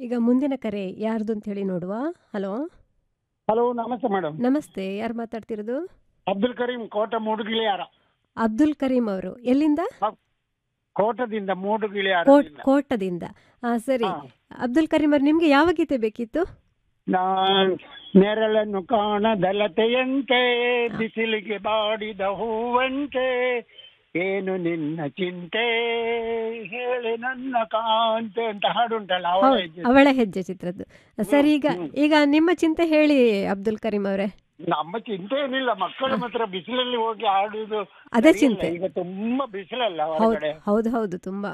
ಈಗ ಮುಂದಿನ ಕರೆ ಯಾರ್ದು ಅಂತ ಹೇಳಿ ನೋಡುವ ಹಲೋ ಹಲೋ ನಮಸ್ತೆ ಮೇಡಮ್ ನಮಸ್ತೆ ಯಾರು ಮಾತಾಡ್ತಿರೋದು ಅಬ್ದುಲ್ ಕರೀಂ ಕೋಟ ಮೂಡುಗಿಳಿಯಾರ ಅಬ್ದುಲ್ ಕರೀಂ ಅವರು ಎಲ್ಲಿಂದ ಕೋಟದಿಂದ ಮೂಡುಗಿಳಿಯಾರ ಕೋಟ್ ಕೋಟದಿಂದ ಆ ಸರಿ ಹಾ. ಅಬ್ದುಲ್ ಕರೀಂ ಅವ್ರು ನಿಮ್ಗೆ ಯಾವ ಗೀತೆ ಬೇಕಿತ್ತು ನಾನ್ ನೆರಳನ್ನು ಕಾಣದಲತೆಯಂತೆ ಬಿಸಿಲಿಗೆ ಬಾಡಿದ ಹೂವಂತೆ ಏನು ನಿನ್ನ ಚಿಂತೆ ಹೇಳಿ ನನ್ನ ಕಾಂತೆ ಅಂತ ಹಾಡುಂಟಲ್ಲ ಅವಳ ಹೌದು ಹೆಜ್ಜೆ. ಅವಳ ಹೆಜ್ಜೆ ಚಿತ್ರದ್ದು ಸರಿ ಈಗ ಹ್ಮ್. ಈಗ ನಿಮ್ಮ ಚಿಂತೆ ಹೇಳಿ ಅಬ್ದುಲ್ ಕರೀಂ ಅವರೇ ನಮ್ಮ ಚಿಂತೆ ಏನಿಲ್ಲ ಮಕ್ಕಳ ಮಾತ್ರ ಬಿಸಿಲಲ್ಲಿ ಹೋಗಿ ಆಡುದು ಅದೇ ಸರಿಯಲ್ಲ. ಚಿಂತೆ ಈಗ ತುಂಬಾ ಬಿಸಿಲಲ್ಲ ಹೌದು ಹೊರಗಡೆ ಹೌದು ಹೌದು ತುಂಬಾ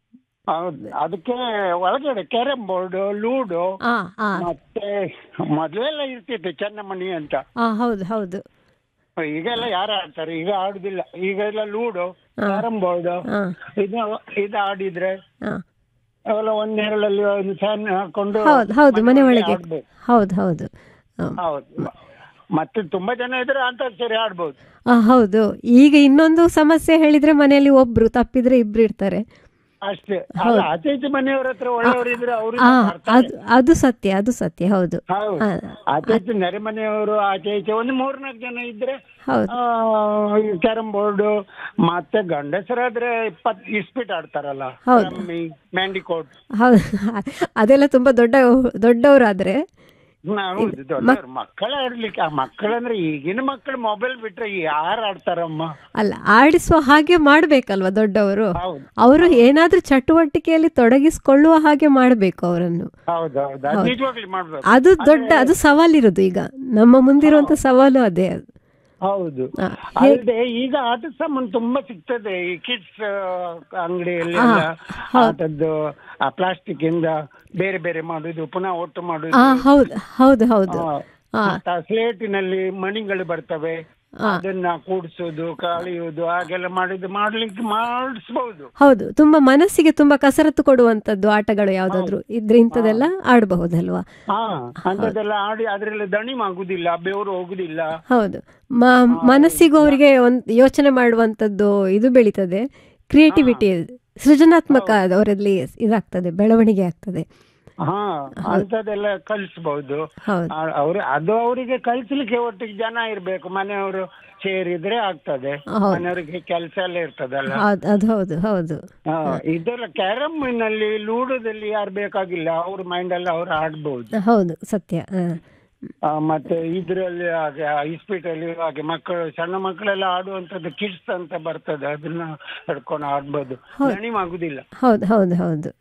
ಹೌದು ಅದಕ್ಕೆ ಒಳಗಡೆ ಕ್ಯಾರಂ ಬೋರ್ಡ್ ಲೂಡೋ ಆ ಆ ಮತ್ತೆ ಮೊದಲೆಲ್ಲ ಇರ್ತಿತ್ತು ಚೆನ್ನಮಣಿ ಅಂತ ಆ ಹೌದು ಹೌದು ಈಗೆಲ್ಲ ಯಾರು ಆಡ್ತಾರೆ ಈಗ ಆಡುದಿಲ್ಲ ಈಗ ಎಲ್ಲ ಲೂಡೋ ಹಾ. ಕ್ಯಾರಂ ಬೋರ್ಡ್ ಆ ಇದು ಇದು ಆಡಿದ್ರೆ ಆ ಅವೆಲ್ಲ ಒಂದ್ ನೆರಳಲ್ಲಿ ಒಂದು ಫ್ಯಾನ್ ಹಾಕೊಂಡು ಹೌದು ಹೌದು ಮನೆ ಒಳಗೆ ಆಡ್ಬೋದು. ಹೌದು ಹೌದು ಆ. ಹೌದು ಮತ್ತೆ ತುಂಬಾ ಜನ ಇದ್ರೆ ಅಂತಾಕ್ಷರಿ ಆಡ್ಬೋದು ಆ, ಹೌದು ಈಗ ಇನ್ನೊಂದು ಸಮಸ್ಯೆ ಹೇಳಿದ್ರೆ ಮನೆಯಲ್ಲಿ ಒಬ್ರು ತಪ್ಪಿದ್ರೆ ಇಬ್ರು ಇರ್ತಾರೆ ಅಷ್ಟೇ ಅಲ್ಲ ಆಚೆ ಈಚೆ ಮನೆಯವ್ರ ಹತ್ರ ಒಳ್ಳೆಯವರು ಇದ್ರೆ ಅವರು ಆ ಅದು ಅದು ಸತ್ಯ ಅದು ಸತ್ಯ ಹೌದು ಹೌದು ಆ, ಆಚೆ ಈಚೆ ನೆರೆ ಮನೆಯವರು ಆಚೆ ಈಚೆ ಒಂದು ಮೂರ್ನಾಲ್ಕು ಜನ ಇದ್ರೆ ಹೌದು ಕ್ಯಾರಂ ಬೋರ್ಡ್ ಮತ್ತೆ ಗಂಡಸರಾದ್ರೆ ಇಪ್ಪತ್ ಇಸ್ಪಿಟ್ ಆಡ್ತಾರಲ್ಲ ಹೌದು. ರಮ್ಮಿ ಮ್ಯಾಂಡಿಕೋಟ್ ಹೌದು ಅದೆಲ್ಲ ತುಂಬಾ ದೊಡ್ಡ ದೊಡ್ಡವರಾದ್ರೆ ಹೌದು ದೊಡ್ಡವ್ರು ಮಕ್ಕಳ ಆಡ್ಲಿಕ್ಕೆ ಆ ಮಕ್ಕಳಂದ್ರೆ ಈಗಿನ ಮಕ್ಕಳು ಮೊಬೈಲ್ ಬಿಟ್ರೆ ಯಾರು ಆಡ್ತಾರಮ್ಮ ಅಲ್ಲ ಆಡಿಸುವ ಹಾಗೆ ಮಾಡ್ಬೇಕಲ್ವಾ ದೊಡ್ಡವರು ಹೌದು ಅವರು ಏನಾದ್ರೂ ಚಟುವಟಿಕೆಯಲ್ಲಿ ತೊಡಗಿಸಿಕೊಳ್ಳುವ ಹಾಗೆ ಮಾಡಬೇಕು ಅವರನ್ನು ಹೌದು ಹೌದು ಅದು ನಿಜವಾಗ್ಲಿ ಮಾಡ್ಬೇಕು ಅದು ದೊಡ್ಡ ಅದು ಸವಾಲಿರೋದು ಈಗ ನಮ್ಮ ಮುಂದಿರುವಂತ ಸವಾಲು ಅದೇ ಅದು ಹೌದು ಆ, ಅಲ್ಲದೆ ಈಗ ಆಟದ ಸಾಮಾನು ತುಂಬಾ ಸಿಗ್ತದೆ ಈ ಕಿಡ್ಸ್ ಅಂಗಡಿಯಲ್ಲಿ ಎಲ್ಲ ಆಟದ್ದು ಆ ಪ್ಲಾಸ್ಟಿಕ್ ಇಂದ ಬೇರೆ ಬೇರೆ ಮಾಡುದು ಪುನಃ ಒಟ್ಟು ಮಾಡುದು ಆ ಹೌದು ಹೌದು ಹೌದು ಆ. ಮತ್ತೆ ಆ ಸ್ಲೇಟಿನಲ್ಲಿ ಮಣಿಗಳು ಬರ್ತವೆ ಅದನ್ನ ಕೂಡಿಸೋದು ಕಳಿಯುವುದು ಹಾಗೆಲ್ಲ ಮಾಡಿದ್ದು ಮಾಡ್ಲಿಕ್ಕೆ ಮಾಡಿಸ್ಬಹುದು ಹೌದು ತುಂಬಾ ಮನಸ್ಸಿಗೆ ತುಂಬಾ ಕಸರತ್ತು ಕೊಡುವಂತದ್ದು ಆಟಗಳು ಯಾವ್ದಾದ್ರು ಇದ್ರೆ ಇಂಥದೆಲ್ಲ ಆಡಬಹುದಲ್ವಾ ಹಾ ಅಂತದೆಲ್ಲ ಆಡಿ ಅದ್ರಲ್ಲಿ ದಣಿಮ್ ಆಗುದಿಲ್ಲ ಬೆವರು ಹೋಗುದಿಲ್ಲ ಹೌದು ಮ- ಮನಸ್ಸಿಗೂ ಅವರಿಗೆ ಒಂದು ಯೋಚನೆ ಮಾಡುವಂತದ್ದು ಇದು ಬೆಳೀತದೆ ಕ್ರಿಯೇಟಿವಿಟಿ ಸೃಜನಾತ್ಮಕ ಅವರಲ್ಲಿ ಇದಾಗ್ತದೆ ಬೆಳವಣಿಗೆ ಆಗ್ತದೆ ಹಾ ಅಂತದೆಲ್ಲ ಕಲಿಸಬಹುದು ಹೌದು ಅವ್ರು ಅದು ಅವರಿಗೆ ಕಲಿಸ್ಲಿಕ್ಕೆ ಒಟ್ಟಿಗೆ ಜನ ಇರ್ಬೇಕು ಮನೆಯವರು ಸೇರಿದ್ರೆ ಆಗ್ತದೆ ಹೌದು. ಮನೆಯವರಿಗೆ ಕೆಲಸ ಎಲ್ಲ ಇರ್ತದಲ್ಲ ಹೌದು ಅದು ಹೌದು ಹೌದು ಹಾ, ಇದೆಲ್ಲ ಕ್ಯಾರಮ್ ನಲ್ಲಿ ಲೂಡೋದಲ್ಲಿ ಯಾರು ಬೇಕಾಗಿಲ್ಲ ಅವ್ರ ಮೈಂಡ್ ಅಲ್ಲಿ ಅವ್ರು ಆಡ್ಬಹುದು ಹೌದು ಸತ್ಯ ಹ. ಆ, ಮತ್ತೆ ಇದ್ರಲ್ಲಿ ಹಾಗೆ ಇಸ್ಪೀಟ್ ಅಲ್ಲಿ ಹಾಗೆ ಮಕ್ಕಳು ಸಣ್ಣ ಮಕ್ಕಳೆಲ್ಲ ಆಡುವಂತದ್ದು ಕಿಡ್ಸ್ ಅಂತ ಬರ್ತದೆ ಅದನ್ನ ಹಿಡ್ಕೊಂಡು ಆಡ್ಬೋದು ದಣಿಮ್ ಆಗುದಿಲ್ಲ ಹೌದು ಹೌದು ಹೌದು